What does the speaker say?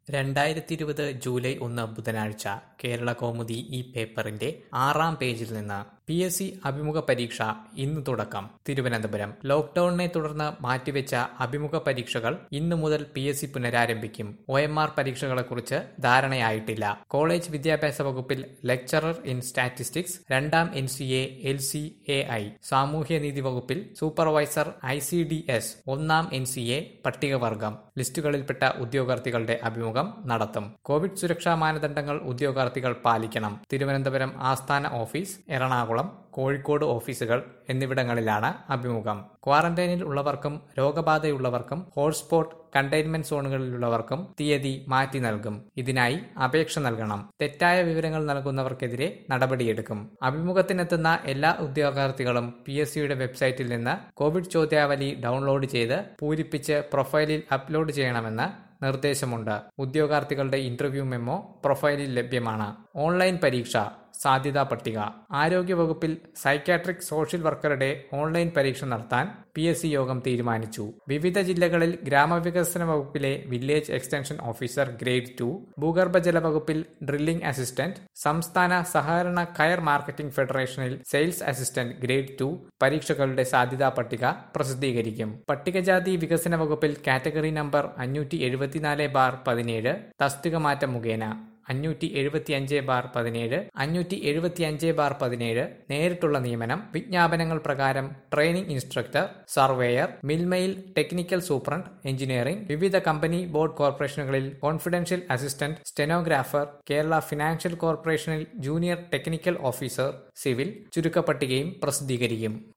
രണ്ടായിരത്തി ഇരുപത് ജൂലൈ ഒന്ന് ബുധനാഴ്ച കേരള കൗമുദി ഈ പേപ്പറിന്റെ ആറാം പേജിൽ നിന്ന് പി എസ് സി അഭിമുഖ പരീക്ഷ ഇന്ന് തുടക്കം തിരുവനന്തപുരം ലോക്ഡൌണിനെ തുടർന്ന് മാറ്റിവെച്ച അഭിമുഖ പരീക്ഷകൾ ഇന്നു മുതൽ പി എസ് സി പുനരാരംഭിക്കും ഒ എം ആർ പരീക്ഷകളെക്കുറിച്ച് ധാരണയായിട്ടില്ല കോളേജ് വിദ്യാഭ്യാസ വകുപ്പിൽ ലെക്ചറർ ഇൻ സ്റ്റാറ്റിസ്റ്റിക്സ് രണ്ടാം N C A L C A I സാമൂഹ്യനീതി വകുപ്പിൽ supervisor I C D S ഒന്നാം എൻ സി എ പട്ടികവർഗം ലിസ്റ്റുകളിൽപ്പെട്ട ഉദ്യോഗാർത്ഥികളുടെ അഭിമുഖം നടത്തും കോവിഡ് സുരക്ഷാ മാനദണ്ഡങ്ങൾ ഉദ്യോഗാർത്ഥികൾ പാലിക്കണം തിരുവനന്തപുരം ആസ്ഥാന ഓഫീസ് എറണാകുളം കോഴിക്കോട് ഓഫീസുകൾ എന്നിവിടങ്ങളിലാണ് അഭിമുഖം ക്വാറന്റൈനിൽ ഉള്ളവർക്കും രോഗബാധയുള്ളവർക്കും ഹോട്ട്സ്പോട്ട് കണ്ടെയ്ൻമെന്റ് സോണുകളിലുള്ളവർക്കും തീയതി മാറ്റി നൽകും ഇതിനായി അപേക്ഷ നൽകണം തെറ്റായ വിവരങ്ങൾ നൽകുന്നവർക്കെതിരെ നടപടിയെടുക്കും അഭിമുഖത്തിനെത്തുന്ന എല്ലാ ഉദ്യോഗാർത്ഥികളും പി എസ് സിയുടെ വെബ്സൈറ്റിൽ നിന്ന് കോവിഡ് ചോദ്യാവലി ഡൗൺലോഡ് ചെയ്ത് പൂരിപ്പിച്ച് പ്രൊഫൈലിൽ അപ്ലോഡ് ചെയ്യണമെന്ന് നിർദ്ദേശമുണ്ട് ഉദ്യോഗാർത്ഥികളുടെ ഇന്റർവ്യൂ മെമ്മോ പ്രൊഫൈലിൽ ലഭ്യമാണ് ഓൺലൈൻ പരീക്ഷ സാധ്യതാ പട്ടിക ആരോഗ്യവകുപ്പിൽ സൈക്കാട്രിക് സോഷ്യൽ വർക്കറുടെ ഓൺലൈൻ പരീക്ഷ നടത്താൻ പി എസ് സി യോഗം തീരുമാനിച്ചു വിവിധ ജില്ലകളിൽ ഗ്രാമവികസന വകുപ്പിലെ village extension officer grade two ഭൂഗർഭജല വകുപ്പിൽ ഡ്രില്ലിംഗ് അസിസ്റ്റന്റ് സംസ്ഥാന സഹകരണ കയർ മാർക്കറ്റിംഗ് ഫെഡറേഷനിൽ സെയിൽസ് അസിസ്റ്റന്റ് ഗ്രേഡ് ടു പരീക്ഷകളുടെ സാധ്യതാ പട്ടിക പ്രസിദ്ധീകരിക്കും പട്ടികജാതി വികസന വകുപ്പിൽ കാറ്റഗറി നമ്പർ അഞ്ഞൂറ്റി എഴുപത്തിനാല് ബാർ പതിനേഴ് തസ്തിക മാറ്റം മുഖേന അഞ്ഞൂറ്റി എഴുപത്തി അഞ്ച് ബാർ പതിനേഴ് അഞ്ഞൂറ്റി എഴുപത്തി അഞ്ച് ബാർ പതിനേഴ് നേരിട്ടുള്ള നിയമനം വിജ്ഞാപനങ്ങൾ പ്രകാരം ട്രെയിനിംഗ് ഇൻസ്ട്രക്ടർ സർവേയർ മിൽമയിൽ ടെക്നിക്കൽ സൂപ്രണ്ട് എഞ്ചിനീയറിംഗ് വിവിധ കമ്പനി ബോർഡ് കോർപ്പറേഷനുകളിൽ confidential assistant stenographer Kerala financial കോർപ്പറേഷനിൽ ജൂനിയർ ടെക്നിക്കൽ ഓഫീസർ സിവിൽ ചുരുക്കപ്പട്ടികയും പ്രസിദ്ധീകരിക്കും